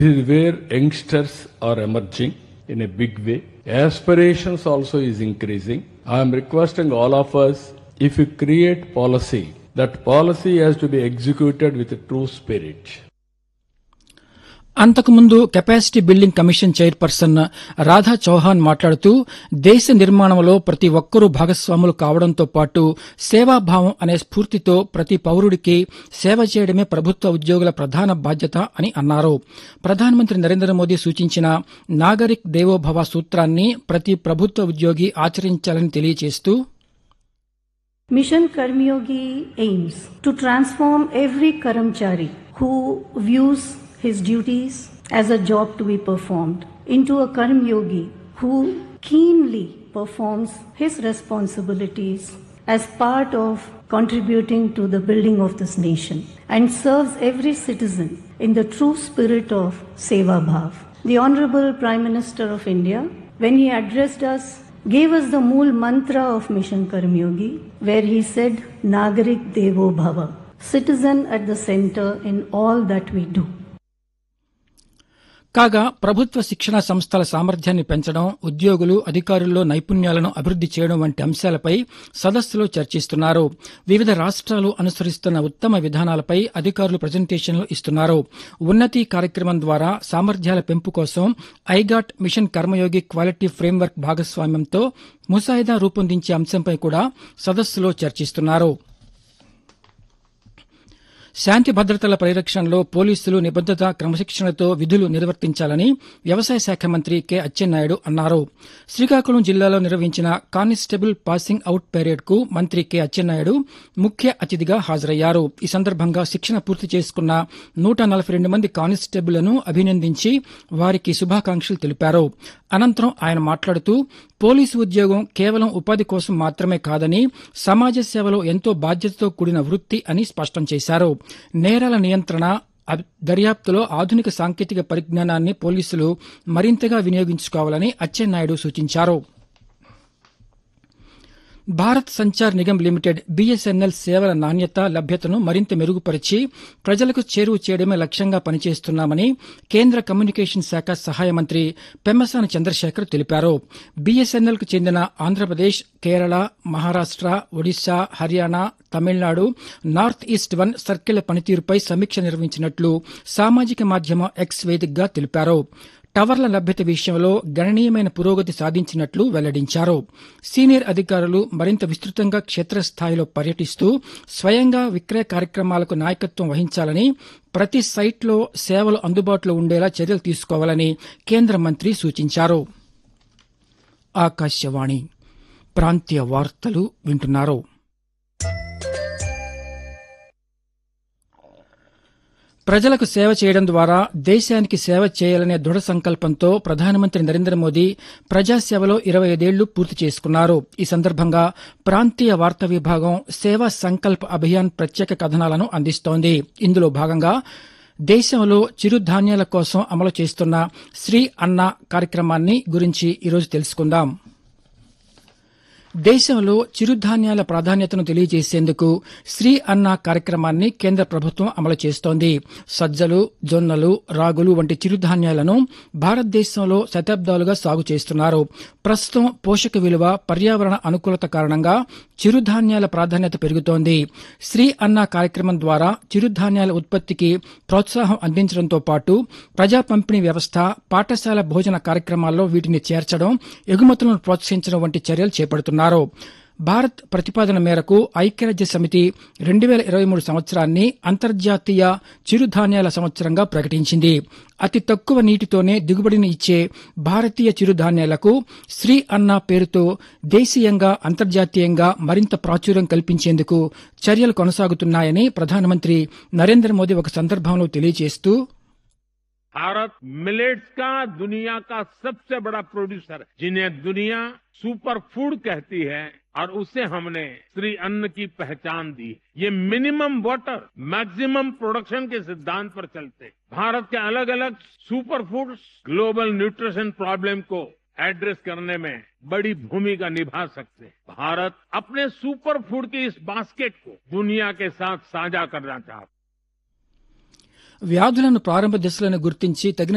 This is where youngsters are emerging in a big way. Aspirations also is increasing. I am requesting all of us, if you create policy, that policy has to be executed with a true spirit. అంతకుముందు capacity building commission chairperson Radha Chauhan మాట్లాడుతూ దేశ నిర్మాణంలో ప్రతి ఒక్కరూ భాగస్వాములు కావడంతో పాటు సేవాభావం అనే స్ఫూర్తితో ప్రతి పౌరుడికి సేవ చేయడమే ప్రభుత్వ ఉద్యోగుల ప్రధాన బాధ్యత అని అన్నారు ప్రధానమంత్రి నరేంద్ర మోదీ సూచించిన నాగరిక్ దేవోభవ సూత్రాన్ని ప్రతి ప్రభుత్వ ఉద్యోగి ఆచరించాలని తెలియజేస్తూ Mission Karmyogi aims to transform every Karamchari who views his duties as a job to be performed into a Karmyogi who keenly performs his responsibilities as part of contributing to the building of this nation and serves every citizen in the true spirit of Seva Bhav. The Honorable Prime Minister of India, when he addressed us gave us the mool mantra of Mission Karmyogi, where he said, Nagarik Devo Bhava, citizen at the center in all that we do. కాగా ప్రభుత్వ శిక్షణ సంస్థల సామర్థ్యాన్ని పెంచడం ఉద్యోగులు అధికారుల్లో నైపుణ్యాలను అభివృద్ది చేయడం వంటి అంశాలపై సదస్సులో చర్చిస్తున్నారు వివిధ రాష్ట్రాలు అనుసరిస్తున్న ఉత్తమ విధానాలపై అధికారులు ప్రజెంటేషన్లు ఇస్తున్నారు ఉన్నతి కార్యక్రమం ద్వారా సామర్థ్యాల పెంపు కోసం iGOT mission Karmayogi quality framework భాగస్వామ్యంతో ముసాయిదా రూపొందించే అంశంపై కూడా సదస్సులో చర్చిస్తున్నారు శాంతి భద్రతల పరిరక్షణలో పోలీసులు నిబద్దత క్రమశిక్షణతో విధులు నిర్వర్తించాలని వ్యవసాయ శాఖ మంత్రి కె అచ్చెన్నాయుడు అన్నారు శ్రీకాకుళం జిల్లాలో నిర్వహించిన కానిస్టేబుల్ పాసింగ్ అవుట్ పెరేడ్ కు మంత్రి కె అచ్చెన్నాయుడు ముఖ్య అతిథిగా హాజరయ్యారు ఈ సందర్భంగా శిక్షణ పూర్తి చేసుకున్న నూట నలభై రెండు మంది కానిస్టేబుళ్లను అభినందించి వారికి శుభాకాంక్షలు తెలిపారు అనంతరం ఆయన మాట్లాడుతూ పోలీసు ఉద్యోగం కేవలం ఉపాధి కోసం మాత్రమే కాదని సమాజ సేవలో ఎంతో బాధ్యతతో కూడిన వృత్తి అని స్పష్టం చేశారు నేరాల నియంత్రణ అబ్- దర్యాప్తులో ఆధునిక సాంకేతిక పరిజ్ఞానాన్ని పోలీసులు మరింతగా వినియోగించుకోవాలని అచ్చెన్నాయుడు సూచించారు భారత్ సంచార్ నిగమ్ లిమిటెడ్ బీఎస్ఎన్ఎల్ సేవల నాణ్యత లభ్యతను మరింత మెరుగుపరిచి ప్రజలకు చేరువ చేయడమే లక్ష్యంగా పనిచేస్తున్నామని కేంద్ర కమ్యూనికేషన్ శాఖ సహాయ మంత్రి పెమ్మసాని చంద్రశేఖర్ తెలిపారు బీఎస్ఎన్ఎల్ కు చెందిన Andhra Pradesh Kerala Maharashtra Odisha Haryana Tamil Nadu north east one సర్కిళ్ల పనితీరుపై సమీక్ష నిర్వహించినట్లు సామాజిక మాధ్యమం ఎక్స్ వేదికగా తెలిపారు టవర్ల లభ్యత విషయంలో గణనీయమైన పురోగతి సాధించినట్లు వెల్లడించారు సీనియర్ అధికారులు మరింత విస్తృతంగా క్షేత్రస్థాయిలో పర్యటిస్తూ స్వయంగా విక్రయ కార్యక్రమాలకు నాయకత్వం వహించాలని ప్రతి సైట్లో సేవలు అందుబాటులో ఉండేలా చర్యలు తీసుకోవాలని కేంద్ర మంత్రి సూచించారు ఆకాశవాణి ప్రాంతీయ వార్తలు వింటున్నారు ప్రజలకు సేవ చేయడం ద్వారా దేశానికి సేవ చేయాలనే దృఢ సంకల్పంతో ప్రధానమంత్రి నరేంద్ర మోదీ ప్రజాసేవలో ఇరవై ఐదేళ్లు పూర్తి చేసుకున్నారు ఈ సందర్భంగా ప్రాంతీయ వార్తా విభాగం సేవా సంకల్ప్ అభియాన్ ప్రత్యేక కథనాలను అందిస్తోంది ఇందులో భాగంగా దేశంలో చిరుధాన్యాల కోసం అమలు చేస్తున్న శ్రీ అన్న కార్యక్రమాన్ని గురించి ఈరోజు తెలుసుకుందాం దేశంలో చిరుధాన్యాల ప్రాధాన్యతను తెలియజేసేందుకు శ్రీ అన్న కార్యక్రమాన్ని కేంద్ర ప్రభుత్వం అమలు చేస్తోంది సజ్జలు జొన్నలు రాగులు వంటి చిరుధాన్యాలను భారతదేశంలో శతాబ్దాలుగా సాగు చేస్తున్నారు ప్రస్తుతం పోషక విలువ పర్యావరణ అనుకూలత కారణంగా చిరుధాన్యాల ప్రాధాన్యత పెరుగుతోంది శ్రీ అన్న కార్యక్రమం ద్వారా చిరుధాన్యాల ఉత్పత్తికి ప్రోత్సాహం అందించడంతో పాటు ప్రజా పంపిణీ వ్యవస్థ పాఠశాల భోజన కార్యక్రమాల్లో వీటిని చేర్చడం ఎగుమతులను ప్రోత్సహించడం వంటి చర్యలు చేపడుతున్నారు భారత్ ప్రతిపాదన మేరకు ఐక్యరాజ్య సమితి రెండు వేల ఇరవై మూడు సంవత్సరాన్ని అంతర్జాతీయ చిరుధాన్యాల సంవత్సరంగా ప్రకటించింది అతి తక్కువ నీటితోనే దిగుబడిని ఇచ్చే భారతీయ చిరుధాన్యాలకు శ్రీ అన్న పేరుతో దేశీయంగా అంతర్జాతీయంగా మరింత ప్రాచుర్యం కల్పించేందుకు చర్యలు కొనసాగుతున్నాయని ప్రధానమంత్రి నరేంద్ర మోదీ ఒక సందర్భంలో తెలియజేస్తూ भारत मिलेट्स का दुनिया का सबसे बड़ा प्रोड्यूसर है जिन्हें दुनिया सुपर फूड कहती है और उसे हमने श्री अन्न की पहचान दी ये मिनिमम वाटर मैक्सिमम प्रोडक्शन के सिद्धांत पर चलते भारत के अलग अलग super foods global nutrition problem को एड्रेस करने में बड़ी भूमिका निभा सकते हैं भारत अपने सुपर फूड की इस बास्केट को दुनिया के साथ साझा करना चाहता है వ్యాధులను ప్రారంభ దశలను గుర్తించి తగిన